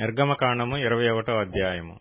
నిర్గమకాండము ఇరవై ఒకటో అధ్యాయము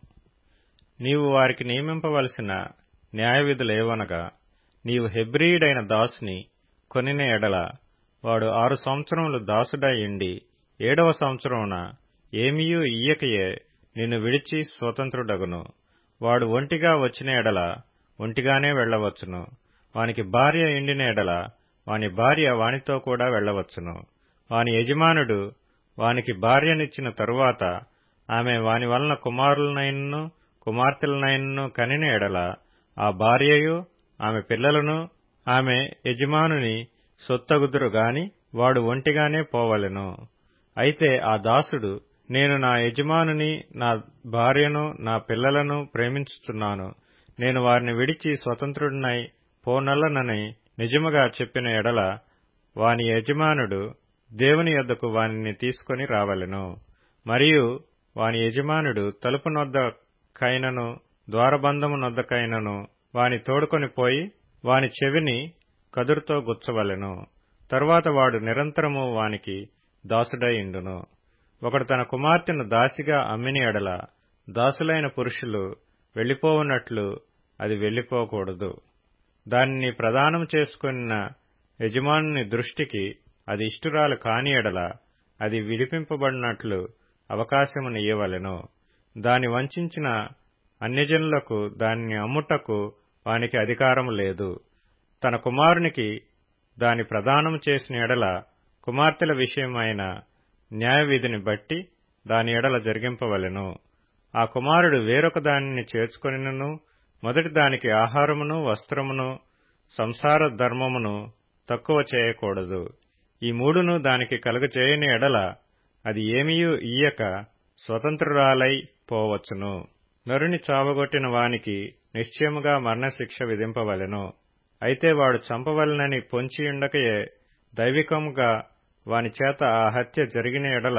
నీవు వారికి నియమింపవలసిన న్యాయవిధులేవనగా నీవు హెబ్రీయుడైన దాసుని కొనిన ఎడల వాడు ఆరు సంవత్సరములు దాసుడై ఉండి ఏడవ సంవత్సరమున ఏమియూ ఇయ్యకయే నిన్ను విడిచి స్వతంత్రుడగును వాడు ఒంటిగా వచ్చిన ఎడల ఒంటిగానే వెళ్లవచ్చును వానికి భార్య ఎండిన ఎడల వాని భార్య వానితో కూడా వెళ్లవచ్చును వాని యజమానుడు వానికి భార్యనిచ్చిన తరువాత ఆమె వాని వలన కుమారులనైనను కుమార్తెలనైనను కనిన ఎడల ఆ భార్యయు ఆమె పిల్లలను ఆమె యజమానుని సొత్తగుదురు గాని వాడు ఒంటిగానే పోవలెను అయితే ఆ దాసుడు నేను నా యజమానుని నా భార్యను నా పిల్లలను ప్రేమించుచున్నాను నేను వారిని విడిచి స్వతంత్రుడినై పోనల్లనని నిజముగా చెప్పిన ఎడల వాని యజమానుడు దేవుని యొద్దకు వానిని తీసుకొని రావలెను మరియు వాని యజమానుడు తలుపు నొద్దకైనను ద్వారబంధము నొద్దకైనను వాని తోడుకొని పోయి వాని చెవిని కదురుతో గుచ్చవలెను తరువాత వాడు నిరంతరము వానికి దాసుడై ఇండును ఒకడు తన కుమార్తెను దాసిగా అమ్మిన ఎడల దాసులైన పురుషులు వెళ్లిపోవునట్లు అది వెళ్లిపోకూడదు దానిని ప్రదానం చేసుకున్న యజమానుని దృష్టికి అది ఇష్టురాలు కాని ఎడల అది విడిపింపబడినట్లు అవకాశమునియ్యవలెను దాని వంచిన అన్యజనులకు దానిని అమ్ముటకు వానికి అధికారం లేదు తన కుమారునికి దాని ప్రదానం చేసిన ఎడల కుమార్తెల విషయమైన న్యాయవిధిని బట్టి దాని ఎడల జరిగింపవలెను ఆ కుమారుడు వేరొక దానిని చేర్చుకొనినను మొదటి దానికి ఆహారమును వస్త్రమును సంసార ధర్మమును తక్కువ చేయకూడదు ఈ మూడును దానికి కలుగచేయని ఎడల అది ఏమీయూ ఇయ్యక స్వతంత్రురాలై పోవచ్చును నరుని చావగొట్టిన వానికి నిశ్చయముగా మరణశిక్ష విధింపవలెను అయితే వాడు చంపవలనని పొంచియుండకయే దైవికముగా వాని చేత ఆ హత్య జరిగిన ఎడల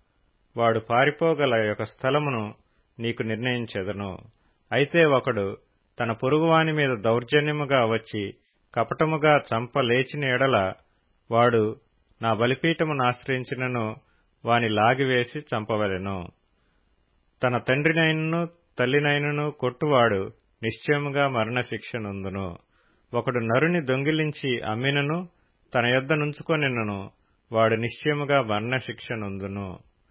వాడు పారిపోగల యొక్క స్థలమును నీకు నిర్ణయించెదను అయితే ఒకడు తన పొరుగువాని మీద దౌర్జన్యముగా వచ్చి కపటముగా చంప లేచిన ఎడల వాడు నా బలిపీఠమును ఆశ్రయించినను వాని లాగివేసి చంపవలెను తన తండ్రినైనను తల్లినైనను కొట్టువాడు నిశ్చయముగా మరణశిక్ష నొందును ఒకడు నరుని దొంగిలించి అమ్మినను తన యొద్ద నుంచుకొనినను వాడు నిశ్చయముగా మరణశిక్ష నొందును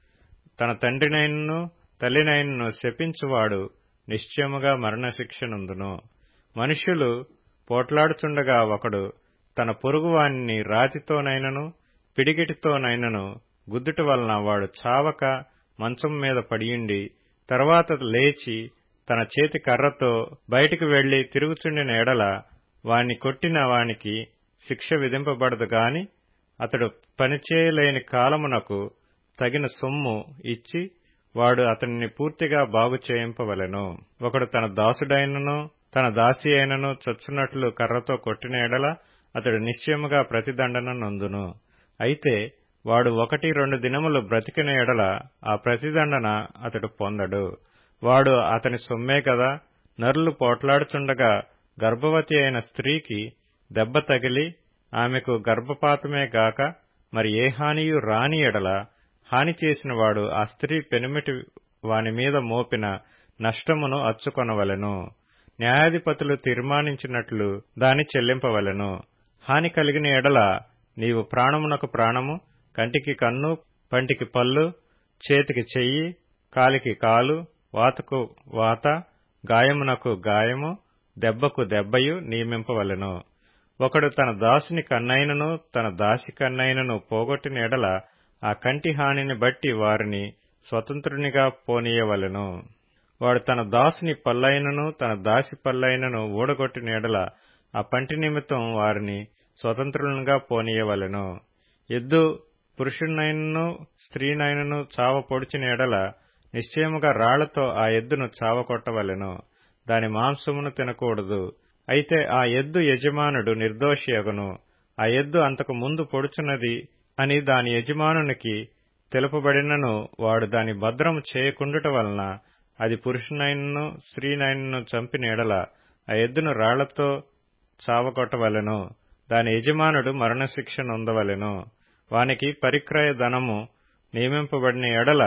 తన తండ్రినైనను తల్లినైనను శపించువాడు నిశ్చయముగా మరణశిక్ష నొందును మనుష్యులు పోట్లాడుచుండగా ఒకడు తన పొరుగువానిని రాతితోనైనను పిడికిటితోనైనను గుద్దుట వలన వాడు చావక మంచం మీద పడియుండి తర్వాత లేచి తన చేతి కర్రతో బయటికి వెళ్లి తిరుగుచుండిన ఎడల వాణ్ణి కొట్టిన వానికి శిక్ష విధింపబడదు గాని అతడు పనిచేయలేని కాలమునకు తగిన సొమ్ము ఇచ్చి వాడు అతనిని పూర్తిగా బాగు చేయింపవలెను ఒకడు తన దాసుడైనను తన దాసి అయినను చచ్చునట్లు కర్రతో కొట్టిన ఎడల అతడు నిశ్చయముగా ప్రతిదండన నొందును అయితే వాడు ఒకటి రెండు దినములు బ్రతికిన ఎడల ఆ ప్రతిదండన అతడు పొందడు వాడు అతని సొమ్మే కదా నరులు పోట్లాడుచుండగా గర్భవతి అయిన స్త్రీకి దెబ్బ తగిలి ఆమెకు గర్భపాతమే గాక మరి ఏ హానియు రాని ఎడల హాని చేసిన వాడు ఆ స్త్రీ పెనిమిటి వాని మీద మోపిన నష్టమును అచ్చుకొనవలెను న్యాయాధిపతులు తీర్మానించినట్లు దాని చెల్లింపవలెను హాని కలిగిన ఎడల నీవు ప్రాణమునకు ప్రాణము కంటికి కన్ను పంటికి పళ్ళు చేతికి చెయ్యి కాలికి కాలు వాతకు వాత గాయమునకు గాయము దెబ్బకు దెబ్బయు నియమింపవలెను ఒకడు తన దాసుని కన్నైనను తన దాసి కన్నైనను పోగొట్టిన ఎడల ఆ కంటి హానిని బట్టి వారిని స్వతంత్రునిగా పోనీయవలెను వాడు తన దాసుని పల్లైనను తన దాసి పల్లైనను ఊడగొట్టిన ఎడల ఆ పంటి నిమిత్తం వారిని స్వతంత్రులుగా పోనీయవలెను ఎద్దు పురుషునైనను స్త్రీనైనను చావ పొడిచిన ఎడల నిశ్చయముగా రాళ్లతో ఆ ఎద్దును చావకొట్టవలెను దాని మాంసమును తినకూడదు అయితే ఆ ఎద్దు యజమానుడు నిర్దోషియగును ఆ ఎద్దు అంతకు ముందు పొడుచున్నది అని దాని యజమానునికి తెలుపబడినను వాడు దాని భద్రము చేయకుండుట వలన అది పురుషునైనను స్త్రీనైనను చంపిన ఎడల ఆ ఎద్దును రాళ్లతో చావకొట్టవలెను దాని యజమానుడు మరణశిక్ష నొందవలెను వానికి పరిక్రయ ధనము నియమింపబడిన ఎడల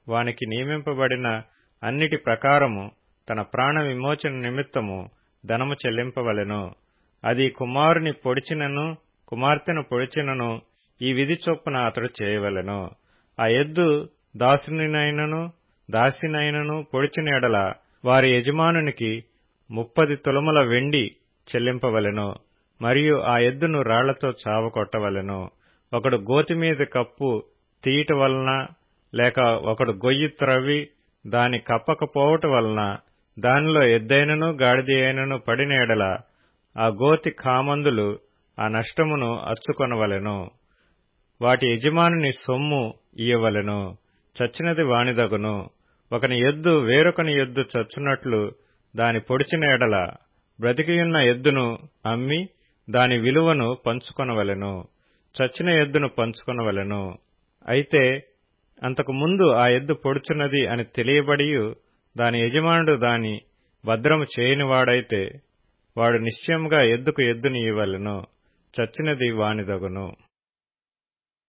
వానికి నియమింపబడిన అన్నిటి ప్రకారము తన ప్రాణ విమోచన నిమిత్తము ధనము చెల్లింపవలెను అది కుమారుని పొడిచినను కుమార్తెను పొడిచినను ఈ విధి చొప్పున అతడు చేయవలెను ఆ ఎద్దు దాసునినైనను దాసినైనను పొడిచిన ఎడల వారి యజమానునికి ముప్పది తులముల వెండి చెల్లింపవలెను మరియు ఆ ఎద్దును రాళ్లతో చావకొట్టవలెను ఒకడు గోతి మీద కప్పు తీయట వలన లేక ఒకడు గొయ్యి త్రవ్వి దాని కప్పకపోవట వలన దానిలో ఎద్దైనను గాడిద అయినను పడిన ఎడల ఆ గోతి కామందులు ఆ నష్టమును అచ్చుకొనవలెను వాటి యజమానుని సొమ్ము ఇయ్యవలెను చచ్చినది వానిదగును ఒకని ఎద్దు వేరొకని ఎద్దు చచ్చునట్లు దాని పొడిచిన ఎడల బ్రతికియున్న ఎద్దును అమ్మి దాని విలువను పంచుకొనవలెను చచ్చిన ఎద్దును పంచుకొనవలెను అయితే అంతకు ముందు ఆ ఎద్దు పొడుచున్నది అని తెలియబడియు దాని యజమానుడు దాని భద్రము చేయనివాడైతే వాడు నిశ్చయముగా ఎద్దుకు ఎద్దుని ఇవ్వలెను చచ్చినది వానిదగును